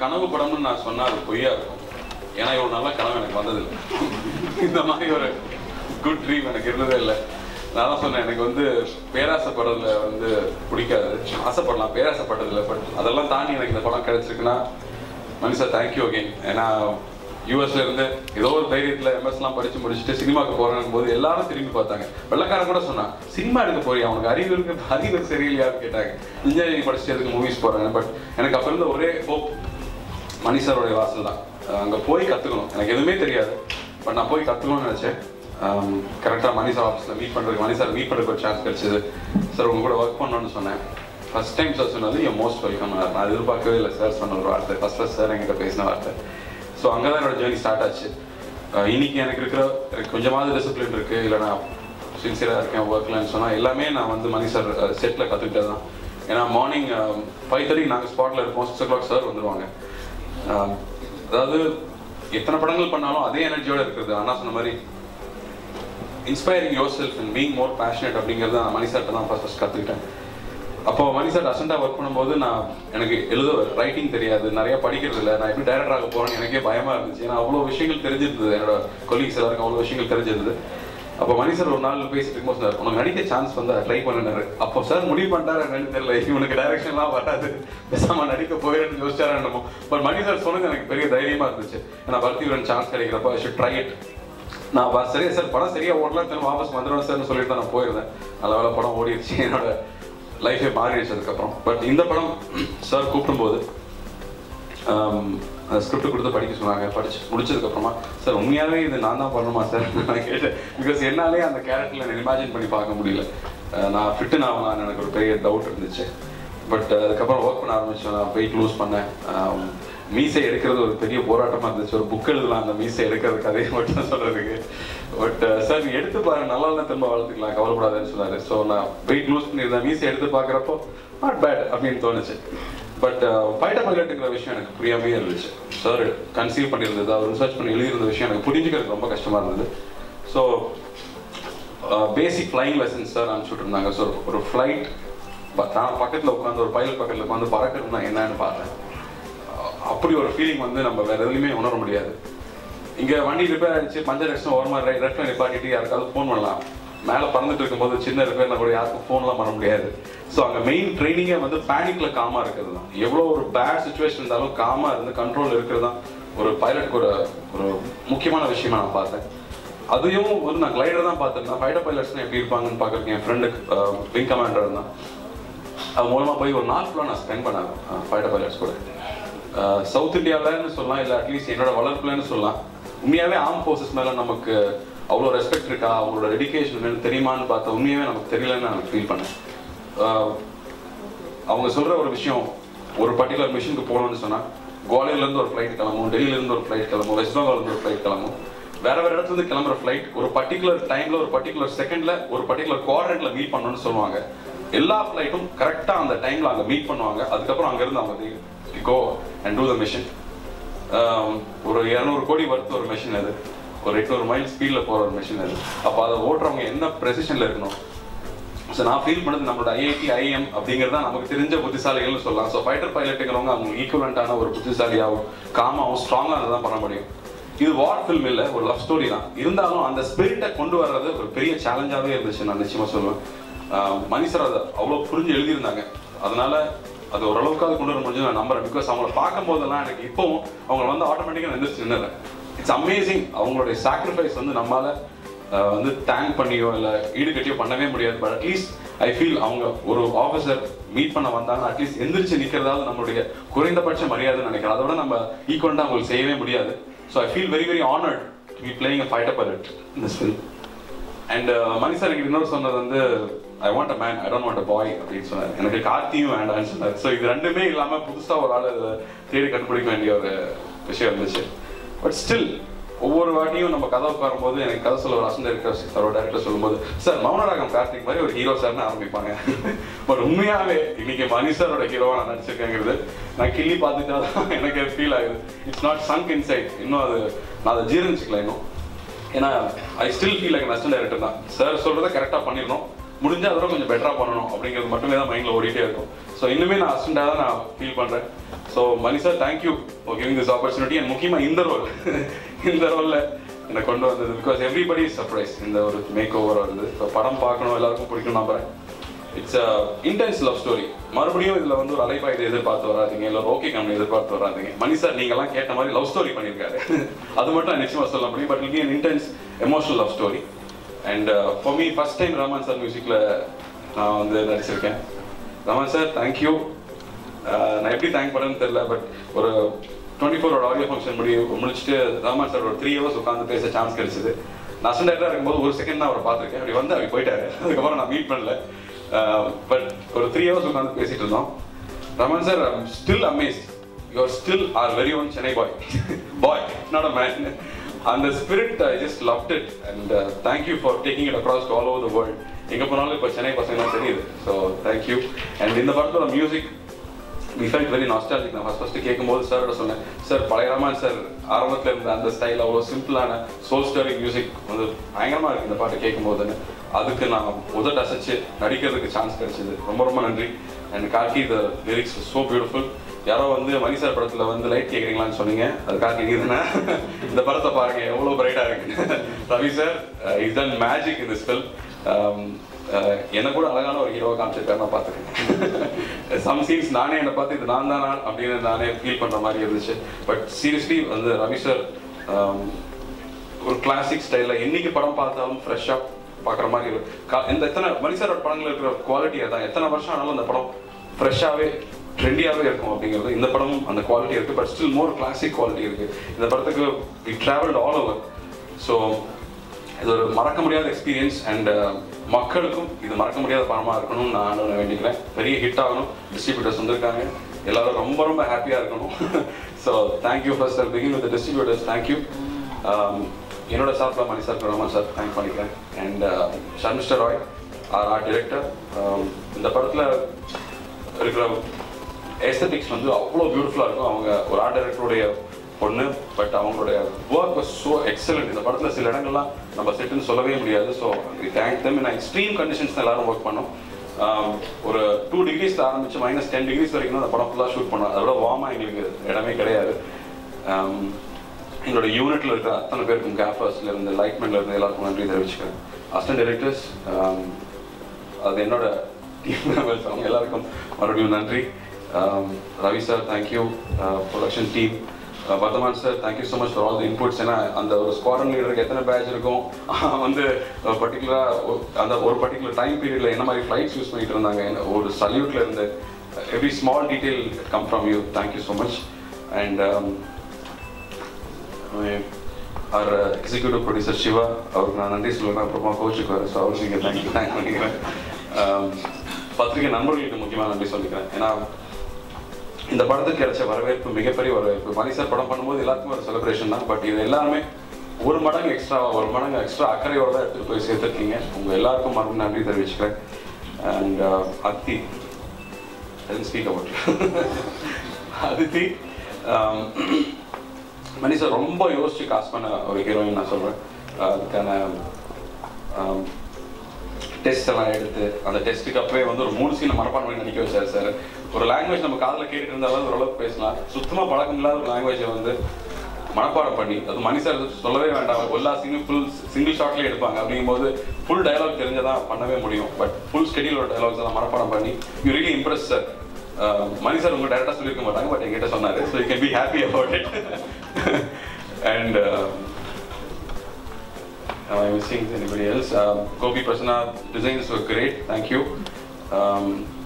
கனவு படம்னு நான் சொன்னா அது பொய்யா இருக்கும் ஏன்னா இவ்வளவு நல்ல கனவு எனக்கு வந்ததில்லை இந்த மாதிரி ஒரு குட் ட்ரீம் எனக்கு இருந்ததே இல்லை நான் தான் சொன்னேன் எனக்கு வந்து பேராசைப்படுறதுல வந்து பிடிக்காது ஆசைப்படலாம் பேராசைப்பட்டதில்லை பட் அதெல்லாம் தாண்டி எனக்கு இந்த படம் கிடைச்சிருக்குன்னா மணி சார் தேங்க்யூ அகைன் ஏன்னா யூஎஸ்ல இருந்து ஏதோ ஒரு தைரியத்துல எம்எஸ்லாம் படிச்சு முடிச்சுட்டு சினிமாக்கு போறேன் போது எல்லாரும் திரும்பி பார்த்தாங்க வெள்ளக்காரன் கூட சொன்னான் சினிமா எடுக்க போறியா அவனுக்கு அறிவு இருக்கு அறிவு சரியில்லையான்னு கேட்டாங்க இன்ஜினியரிங் படிச்சுட்டு எதுக்கு மூவிஸ் போறேன் பட் எனக்கு அப்ப இருந்த ஒரே ஹோப் மணி சாரோடைய வாசல் தான் அஹ் அங்க போய் கத்துக்கணும் எனக்கு எதுவுமே தெரியாது பட் நான் போய் கத்துக்கணும்னு நினைச்சேன் கரெக்டாக மணி சார் ஆஃபீஸில் மீட் பண்ணுறதுக்கு மணி சார் மீட் பண்ணுறதுக்கு ஒரு சான்ஸ் கிடைச்சது சார் உங்க கூட ஒர்க் பண்ணணும்னு சொன்னேன் ஃபர்ஸ்ட் டைம் சார் சொன்னது என் மோஸ்ட் வெல்கம் நான் எதிர்பார்க்கவே இல்லை சார் சொன்ன ஒரு வார்த்தை ஃபர்ஸ்ட் ஃபர்ஸ்ட் சார் என்கிட்ட பேசின வார்த்தை ஸோ அங்கே தான் என்னோட ஜேர்னி ஸ்டார்ட் ஆச்சு அஹ் இன்னைக்கு எனக்கு இருக்கிற எனக்கு கொஞ்சமாவது டிசிப்ளின் இருக்கு இல்லை நான் சின்சியராக இருக்கேன் ஒர்க்லன்னு சொன்னால் எல்லாமே நான் வந்து மணி சார் செட்டில் கற்றுக்கிட்டது தான் ஏன்னா மார்னிங் ஃபைவ் தேர்ட்டி நாங்கள் ஸ்பாட்டில் இருப்போம் சிக்ஸ் ஓ கிளாக் சார் வந்துடுவாங்க அஹ் அதாவது எத்தனை படங்கள் பண்ணாலும் அதே எனர்ஜியோட இருக்கிறது அண்ணா சொன்ன மாதிரி inspiring yourself and being more passionate அப்படிங்கிறத நான் மணி சார்ட்ட தான் ஃபர்ஸ்ட் ஃபர்ஸ்ட் கற்றுக்கிட்டேன் அப்போ மணி சார் அசண்டாக ஒர்க் பண்ணும்போது நான் எனக்கு எழுத ரைட்டிங் தெரியாது நிறைய படிக்கிறது இல்லை நான் எப்படி டைரக்டர் ஆக போறேன்னு எனக்கே பயமா இருந்துச்சு ஏன்னா அவ்வளோ விஷயங்கள் தெரிஞ்சிருந்தது என்னோட கொலீக்ஸ் எல்லாருக்கும் அவ்வளோ விஷயங்கள் தெரிஞ்சிருந்தது அப்போ மணி சார் ஒரு நாள் பேசிட்டு இருக்கும்போது சொன்னார் உனக்கு நடிக்க சான்ஸ் வந்து ட்ரை பண்ணினாரு அப்போ சார் முடிவு பண்ணிட்டாரு என்னன்னு தெரியல இவனுக்கு டைரக்ஷன்லாம் வராது பேசாம நடிக்க போயிடுன்னு யோசிச்சாரு என்னமோ பட் மணி சார் சொன்னது எனக்கு பெரிய தைரியமா இருந்துச்சு ஏன்னா பர்த்தி சான்ஸ் கிடைக்கிறப்ப ஷுட் ட்ரை இட் நான் வா- சரியா சார் படம் சரியா ஓடலாம் திரும்ப வாபஸ் வந்துடுவேன் சார்னு சொல்லிட்டு தான் நான் போயிருந்தேன் நல்ல வேலை படம் ஓடிடுச்சு என்னோட லைஃபே மாறிடுச்சு அதுக்கப்புறம் பட் இந்த படம் சார் கூப்பிடும்போது ஸ்கிரிப்ட் கொடுத்து படிக்க சொன்னாங்க படிச்சு முடிச்சதுக்கப்புறமா சார் உண்மையாகவே இது நான் தான் பண்ணணுமா சார் நான் கேட்டேன் பிகாஸ் என்னாலே அந்த கேரக்டரில் நான் இமேஜின் பண்ணி பார்க்க முடியல அஹ் நான் ஃபிட்டு நான் எனக்கு ஒரு பெரிய டவுட் இருந்துச்சு பட் அதுக்கப்புறம் ஒர்க் பண்ண ஆரம்பிச்சேன் நான் வெயிட் லூஸ் பண்ணேன் ஆம், மீசை எடுக்கிறது ஒரு பெரிய போராட்டமா இருந்துச்சு ஒரு புக் எழுதலாம் அந்த மீசை எடுக்கிறது கதையை மட்டும் சொல்றதுக்கு பட் சார் நீ எடுத்து பாரு நல்லா இல்லை திரும்ப வளர்த்துக்கலாம் கவலைப்படாதுன்னு சொன்னாரு ஸோ நான் வெயிட் லூஸ் பண்ணியிருந்தேன் மீசை எடுத்து பார்க்குறப்போ நாட் பேட் அப்படின்னு தோணுச்சு பட் ஃபைட்டர் பைலட்டுங்கிற விஷயம் எனக்கு புரியாமே இருந்துச்சு சார் கன்சீவ் பண்ணியிருந்தது அவர் ரிசர்ச் பண்ணி எழுதியிருந்த விஷயம் எனக்கு புரிஞ்சுக்கிறது ரொம்ப கஷ்டமா இருந்தது so basic flying lessons sir அனுப்பிச்சுட்டு இருந்தாங்க ஸோ ஒரு ஃப்ளைட் நான் பக்கத்தில் உட்காந்து ஒரு பைலட் பக்கத்தில் உட்காந்து பறக்கிறதுனா என்னன்னு பார்த்தேன் அஹ் அப்படி ஒரு ஃபீலிங் வந்து நம்ம வேற எதுலையுமே உணர முடியாது இங்க வண்டி ரிப்பேர் ஆயிடுச்சு பஞ்சர் அடிச்சு ஓரமா ரெஃப்ல நிப்பாட்டிட்டு யாருக்காவது ஃபோன் பண்ணலாம் மேல பறந்துட்டு இருக்கும்போது சின்ன ரிப்பேர்னா கூட யாருக்கும் ஃபோன்லாம் பண்ண முடியாது ஸோ அங்க மெயின் ட்ரைனிங்கே வந்து பேனிக்ல காமா இருக்கிறது தான் எவ்வளோ ஒரு பேட் சுச்சுவேஷன் இருந்தாலும் காமா இருந்து கண்ட்ரோல் இருக்கிறது தான் ஒரு பைலட்டுக்கு ஒரு ஒரு முக்கியமான விஷயமா நான் பார்த்தேன் அதையும் வந்து நான் கிளைடர் தான் பார்த்துருந்தேன் ஃபைட்டர் பைலட்ஸ்னா எப்படி இருப்பாங்கன்னு பார்க்கறதுக்கு என் ஃப்ரெண்டுக்கு விங் கமாண்டர் தான் அது மூலமா போய் ஒரு நாள் ஃபுல்லாக நான் ஸ்பெண்ட் பண்ணேன் ஃபைட்டர் பைலட்ஸ் கூட சவுத் இந்தியாவிலன்னு சொல்லலாம் இல்லை அட்லீஸ்ட் என்னோட வளர்ப்புலன்னு சொல்லலாம் உண்மையாவே ஆர்ம் ஃபோர்ஸஸ் மேல நமக்கு அவ்வளோ ரெஸ்பெக்ட் இருக்கா அவங்களோட டெடிகேஷன் என்னன்னு தெரியுமான்னு பார்த்தா உண்மையாவே நமக்கு தெரியலன்னு நான் ஃபீல் பண்ணேன் ஆஹ் அவங்க சொல்ற ஒரு விஷயம் ஒரு பர்டிகுலர் மிஷனுக்கு போகணும்னு சொன்னா குவாலியர்ல இருந்து ஒரு ஃப்ளைட் கிளம்பும் டெல்லியில இருந்து ஒரு ஃப்ளைட் கிளம்பும் வெஸ்ட் பெங்கால்ல இருந்து ஒரு ஃப்ளைட் கிளம்பும் வேற வேற இடத்துல இருந்து கிளம்புற ஃப்ளைட் ஒரு பர்டிகுலர் டைம்ல ஒரு பர்டிகுலர் செகண்ட்ல ஒரு பர்டிகுலர் குவாட்ரண்ட்ல மீட் பண்ணணும்னு சொல்லுவாங்க எல்லா ஃப்ளைட்டும் கரெக்டா அந்த டைம்ல அங்க மீட் பண்ணுவாங்க அதுக்கப்புறம் அங்க இருந்து அவங்க go and do the mission ஒரு இரநூறு கோடி வர்த்து ஒரு மிஷின் அது ஒரு எட்நூறு மைல் ஸ்பீட்ல போற ஒரு மிஷின் அது அப்போ அதை ஓட்டுறவங்க என்ன ப்ரெசிஷன்ல இருக்கணும் ஸோ நான் ஃபீல் பண்ணது நம்மளோட ஐஐடி ஐஎம் அப்படிங்கிறது தான் நமக்கு தெரிஞ்ச புத்திசாலிகள்னு சொல்லலாம் ஸோ ஃபைட்டர் பைலட்டுங்கிறவங்க அவங்க ஈக்குவலண்டான ஒரு புத்திசாலியாகவும் காமாவும் ஸ்ட்ராங்காக தான் பண்ண முடியும் இது வார் ஃபில்ம் இல்லை ஒரு லவ் ஸ்டோரி தான் இருந்தாலும் அந்த ஸ்பிரிட்டை கொண்டு வர்றது ஒரு பெரிய சேலஞ்சாகவே இருந்துச்சு நான் நிச்சயமா சொல்லுவேன் ஆஹ் மணி சார் அதை அவ்வளோ புரிஞ்சு எழுதியிருந்தாங்க அதனால அது ஓரளவுக்காவது கொண்டு வர முடிஞ்சு நான் நம்புறேன் பிகாஸ் அவங்கள பார்க்கும் போதெல்லாம் எனக்கு இப்போவும் அவங்க வந்து ஆட்டோமேட்டிக்காக எந்திரிச்சு நின்னுறேன் இட்ஸ் அமேசிங் அவங்களுடைய சாக்ரிஃபைஸ் வந்து நம்மளால ஆஹ் வந்து தேங்க் பண்ணியோ இல்லை ஈடுகட்டியோ பண்ணவே முடியாது பட் அட்லீஸ்ட் ஐ ஃபீல் அவங்க ஒரு ஆஃபீஸர் மீட் பண்ண வந்தாங்க அட்லீஸ்ட் எந்திரிச்சு நிற்கிறதாவது நம்மளுடைய குறைந்தபட்ச மரியாதைன்னு நினைக்கிறேன் அதை விட நம்ம ஈக்குவலாக அவங்களுக்கு செய்யவே முடியாது so I feel very very honoured to be playing a fighter pilot in this film and Mani sir எனக்கு இன்னொரு சொன்னது வந்து I want a man I don't want a boy அப்படின்னு சொன்னார் எனக்கு கார்த்தியும் வேண்டாம்னு சொன்னார் ஸோ இது ரெண்டுமே இல்லாமல் புதுசாக ஒரு ஆள் இதை தேடி கண்டுபிடிக்க வேண்டிய ஒரு விஷயம் இருந்துச்சு பட் ஸ்டில் ஒவ்வொரு வாட்டியும் நம்ம கதை உட்காரும்போது எனக்கு கதை சொல்ல ஒரு அசன் டேரக்டர் அவரோட டேரக்டர் சொல்லும்போது சார் மௌனராகம் கார்த்திக் மாதிரி ஒரு ஹீரோ சார்னு ஆரம்பிப்பாங்க பட் உண்மையாவே இன்னைக்கு மணி சாரோட ஹீரோவா நான் நடிச்சிருக்கேங்கிறது நான் கிள்ளி பார்த்துட்டா தான் எனக்கு ஃபீல் ஆகுது இட்ஸ் நாட் சங்க் இன்சைட் இன்னும் அது நான் அதை ஜீரணிச்சுக்கல இன்னும் ஏன்னா I still feel like assistant director தான் சார் சொல்றதை கரெக்டாக பண்ணிடணும் முடிஞ்சா அதோட கொஞ்சம் பெட்டரா பண்ணணும் அப்படிங்கிறது மட்டுமே தான் மைண்ட்ல ஓடிட்டே இருக்கும் ஸோ இன்னுமே நான் அசிஸ்டண்டாக தான் நான் ஃபீல் பண்றேன் so Mani sir thank you for giving this opportunity and முக்கியமா இந்த ரோல் இந்த ரோல்ல என்னை கொண்டு வந்தது பிகாஸ் எவ்ரிபடி சர்ப்ரைஸ் இந்த ஒரு மேக் ஓவர் வருது ஸோ படம் பார்க்கணும் எல்லாருக்கும் பிடிக்கும் நம்புறேன் it's a intense love story மறுபடியும் இதுல வந்து ஒரு அலைபாயுதை எதிர்பார்த்து வராதீங்க இல்ல ஓகே கம்பெனி எதிர்பார்த்து வராதீங்க மணி சார் நீங்க எல்லாம் கேட்ட மாதிரி லவ் ஸ்டோரி பண்ணியிருக்காரு அது மட்டும் நான் நிச்சயமா சொல்ல முடியும் but it intense emotional love story and for me first time Rahman sir மியூசிக்ல நான் வந்து நடிச்சிருக்கேன் ரஹ்மான் சார் தேங்க்யூ நான் எப்படி தேங்க் பண்ணேன்னு தெரியல பட் ஒரு டுவெண்ட்டி ஃபோர் ஆடியோ ஃபங்க்ஷன் முடி முடிச்சுட்டு ரஹ்மான் சார் ஒரு த்ரீ ஹவர்ஸ் உட்காந்து பேச சான்ஸ் கிடைச்சது நான் அசண்டாக இருக்கும்போது ஒரு செகண்ட் தான் அவரை பார்த்துருக்கேன் அப்படி வந்து அப்படி போயிட்டாரு அதுக்கப்புறம் நான் மீட் பண்ணல பட் ஒரு த்ரீ ஹவர்ஸ் உட்காந்து பேசிட்டு இருந்தோம் Rahman sir I'm still amazed you are still are very one Chennai boy boy not a man அந்த spirit I just loved it and thank you for taking it across all over the world எங்கே போனாலும் இப்போ சென்னை பசங்கலாம் தெரியுது so thank you and இந்த படத்தோட music we felt very nostalgic நான் first first கேட்கும்போது சார் சொன்னேன் சார் பழைய ரமான் சார் ஆரம்பத்தில் இருந்த அந்த ஸ்டைல் அவ்வளோ சிம்பிளான சோல் ஸ்டோரி மியூசிக் வந்து பயங்கரமாக இருக்குது இந்த பாட்டு கேட்கும்போதுன்னு அதுக்கு நான் உதட்ட அசைச்சு நடிக்கிறதுக்கு சான்ஸ் கிடைச்சது ரொம்ப ரொம்ப நன்றி and Karky the lyrics so beautiful யாரோ வந்து மணி சார் படத்தில் வந்து லைட் கேட்குறீங்களான்னு சொன்னீங்க அது கார்கி நீ தானே இந்த படத்தை பாருங்க எவ்வளோ பிரைட்டாக இருக்கு Ravi sir is done magic in this film என்ன கூட அழகான ஒரு ஹீரோவை காமிச்சிருக்காரு நான் பார்த்துருக்கேன் சம் சீன்ஸ் நானே என்னை பார்த்து இது நான் தானா அப்படின்னு நானே ஃபீல் பண்ணுற மாதிரி இருந்துச்சு பட் சீரியஸ்லி வந்து ரவி சார் ஒரு கிளாசிக் ஸ்டைலில் என்னைக்கு படம் பார்த்தாலும் ஃப்ரெஷ்ஷாக பார்க்குற மாதிரி இருக்கு கா- இந்த எத்தனை மணி சாரோட படங்கள் இருக்கிற குவாலிட்டி அதான் எத்தனை வருஷம் ஆனாலும் அந்த படம் ஃப்ரெஷ்ஷாகவே ட்ரெண்டியாகவே இருக்கும் அப்படிங்கிறது இந்த படமும் அந்த குவாலிட்டி இருக்குது but still more classic quality இருக்குது இந்த படத்துக்கு we travelled all over so இது ஒரு மறக்க முடியாத எக்ஸ்பீரியன்ஸ் அண்ட் மக்களுக்கும் இது மறக்க முடியாத படமாக இருக்கணும்னு நான் ஆண்டவனை வேண்டிக்கிறேன் பெரிய ஹிட் ஆகணும் டிஸ்ட்ரிபியூட்டர்ஸ் வந்திருக்காங்க எல்லாரும் ரொம்ப ரொம்ப ஹாப்பியாக இருக்கணும் so thank you first sir begin with distributors thank you என்னோட சார்பில் Mani sir Rahman sir thank பண்ணிக்கிறேன் and Sharmishta Roy are art director இந்த படத்தில் இருக்கிற எஸ்தட்டிக்ஸ் வந்து அவ்வளோ பியூட்டிஃபுல்லாக இருக்கும் அவங்க ஒரு ஆர்ட் டைரக்டருடைய பொண்ணு பட் அவங்களுடைய ஒர்க் வாஸ் ஸோ எக்ஸலண்ட் இந்த படத்தில் சில இடங்கள்லாம் நம்ம செட்டுன்னு சொல்லவே முடியாது ஸோ தேங்க் தம் நான் எக்ஸ்ட்ரீம் கண்டிஷன்ஸ் தான் எல்லாரும் ஒர்க் பண்ணோம் ஆம், ஒரு டூ டிகிரிஸ் ஆரம்பிச்சு மைனஸ் டென் டிகிரிஸ் வரைக்கும் தான் அந்த படம் ஃபுல்லாக ஷூட் பண்ணோம் அதோட வார்மாக எங்களுக்கு இடமே கிடையாது ஆம், எங்களோட யூனிட்ல இருக்கிற அத்தனை பேருக்கும் கேஃபர்ஸ்ல இருந்து லைட்மென்ட்ல இருந்து எல்லாருக்கும் நன்றி தெரிவிச்சுக்கிறேன் அசிஸ்டன்ட் டைரக்டர்ஸ் அது என்னோட டீம் மெம்பர்ஸ் அவங்க எல்லாருக்கும் மறுபடியும் நன்றி Um, Ravi sir thank you production team Vardhaman sir thank you so much for all the inputs ஏன்னா அந்த ஒரு ஸ்குவாடன் லீடருக்கு எத்தனை பேட்ச் இருக்கும் வந்து பர்டிகுலராக அந்த ஒரு பர்டிகுலர் டைம் பீரியடில் என்ன மாதிரி ஃப்ளைட்ஸ் யூஸ் பண்ணிட்டு இருந்தாங்க என்ன ஒரு சல்யூட்ல இருந்து every small detail come from you thank you so much and அவர் எக்ஸிக்யூட்டிவ் ப்ரொடியூசர் சிவா அவருக்கு நான் நன்றி சொல்லுறேன் அப்புறமா கோச்சுக்குவார் ஸோ அவருக்கு இங்கே தேங்க்யூ தேங்க் பண்ணிக்கிறேன் Um, பத்திரிகை நண்பர்களுக்கு முக்கியமாக நன்றி சொல்லிக்கிறேன் ஏன்னா இந்த படத்துக்கு கிடைச்ச வரவேற்பு மிகப்பெரிய வரவேற்பு மணி சார் படம் பண்ணும்போது எல்லாத்துக்கும் ஒரு செலிப்ரேஷன் தான் பட் இது எல்லாருமே ஒரு மடங்கு எக்ஸ்ட்ரா ஒரு மடங்கு எக்ஸ்ட்ரா அக்கறையோட தான் எடுத்துகிட்டு போய் சேர்த்துருக்கீங்க உங்கள் எல்லாருக்கும் மறுபடியும் நன்றி தெரிவிச்சுக்கிறேன் அண்ட் அத்தி speak about Aditi um, Mani sir ரொம்ப யோசிச்சு காசு பண்ண ஒரு ஹீரோயின் நான் சொல்கிறேன் அதுக்கான டெஸ்ட் எல்லாம் எடுத்து அந்த டெஸ்ட்டுக்கு அப்பவே வந்து ஒரு மூணு சீனை மனப்பாடம் பண்ணி நடிக்க வச்சாரு சார் ஒரு லாங்குவேஜ் நம்ம காதில் கேட்டுட்டு இருந்தாலும் ஓரளவுக்கு பேசலாம் சுத்தமாக பழக்கம் இல்லாத ஒரு லாங்குவேஜை வந்து மனப்பாடம் பண்ணி அது மணி சார் சொல்லவே வேண்டாம் எல்லா சீனும் ஃபுல் சிங்கிள் ஷாட்லேயே எடுப்பாங்க அப்படிங்கும்போது ஃபுல் டயலாக் தெரிஞ்சதான் பண்ணவே முடியும் பட் ஃபுல் ஸ்கெடியூலோட டயலாக்ஸ் எல்லாம் மனப்பாடம் பண்ணி you really impress sir Mani sir உங்க டேரக்டாக சொல்லியிருக்க மாட்டாங்க பட் என்கிட்ட சொன்னாரு so you can be happy about it and Am I missing anybody else? Um, Gopi Prasanna designs were great. Thank you. Um,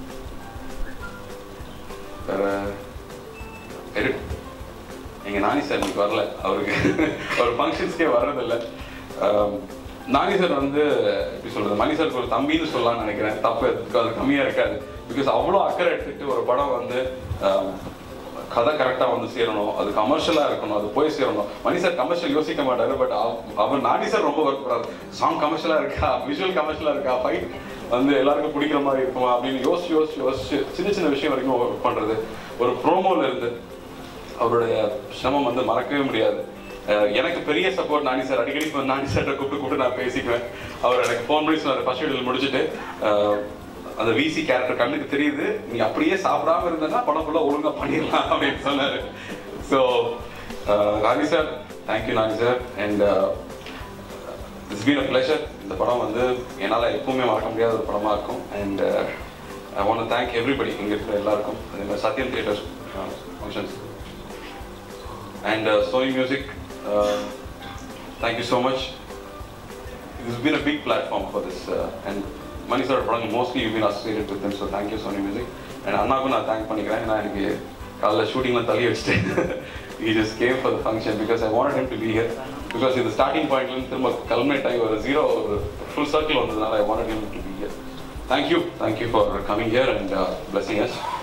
வேற edit எங்க நானி சார் இன்னைக்கு வரல அவருக்கு அவர் ஃபங்க்ஷன்ஸ்க்கே வர்றதில்ல Um, நானி சார் வந்து எப்படி சொல்றது மணி சாருக்கு ஒரு தம்பின்னு சொல்லலாம்னு நினைக்கிறேன் தப்பு அதுக்கு அது கம்மியா இருக்காது பிகாஸ் அவ்வளோ அக்கறை எடுத்துட்டு ஒரு படம் வந்து um, கதை கரெக்டாக வந்து சேரணும் அது கமர்ஷியலாக இருக்கணும் அது போய் சேரணும் மணி சார் கமர்ஷியல் யோசிக்க மாட்டாரு பட் அவர் நானி சார் ரொம்ப ஒர்க் பண்ணுறாரு சாங் கமர்ஷியலாக இருக்கா விஷுவல் கமர்ஷியலாக இருக்கா ஃபைட் வந்து எல்லாருக்கும் பிடிக்கிற மாதிரி இருக்குமா அப்படின்னு யோசிச்சு யோசிச்சு யோசிச்சு சின்ன சின்ன விஷயம் வரைக்கும் ஒர்க் பண்ணுறது ஒரு ப்ரோமோல இருந்து அவருடைய சிரமம் வந்து மறக்கவே முடியாது அஹ் எனக்கு பெரிய சப்போர்ட் நானி சார் அடிக்கடி இப்ப நானி சார்ட்ட கூப்பிட்டு கூப்பிட்டு நான் பேசிக்குவேன் அவர் எனக்கு ஃபோன் பண்ணி சொன்னார் ஃபர்ஸ்ட் ஷெடியூல் முடிச்சுட்டு அஹ், அந்த விசி கேரக்டர் கண்ணுக்கு தெரியுது நீ அப்படியே சாப்பிடாம இருந்தேன்னா படம் ஃபுல்லாக ஒழுங்கா பண்ணிடலாம் அப்படின்னு சொன்னாரு so Rani sir thank you Nani sir and it's been a pleasure இந்த படம் வந்து என்னால் எப்பவுமே மறக்க முடியாத ஒரு படமாக இருக்கும் and I want thank everybody இங்கே இருக்கிற எல்லாருக்கும் அதே மாதிரி Sathyam theatre functions and Sony music thank you so much this has been a big platform for this uh, and Mani sir படங்கள் mostly you been associated with them so thank you Sony music and அண்ணாக்கும் நான் thank பண்ணிக்கிறேன் ஏன்னா எனக்கு காலைல ஷூட்டிங்லாம் தள்ளி வச்சுட்டு he just came for the function because I wanted him to be here because இது ஸ்டார்டிங் பாயிண்ட்லேருந்து திரும்ப கல்மேட் ஆகி ஒரு ஜீரோ ஒரு ஃபுல் சர்க்கிள் வந்ததுனால I wanted him to be here thank you thank you for coming here and uh, blessing us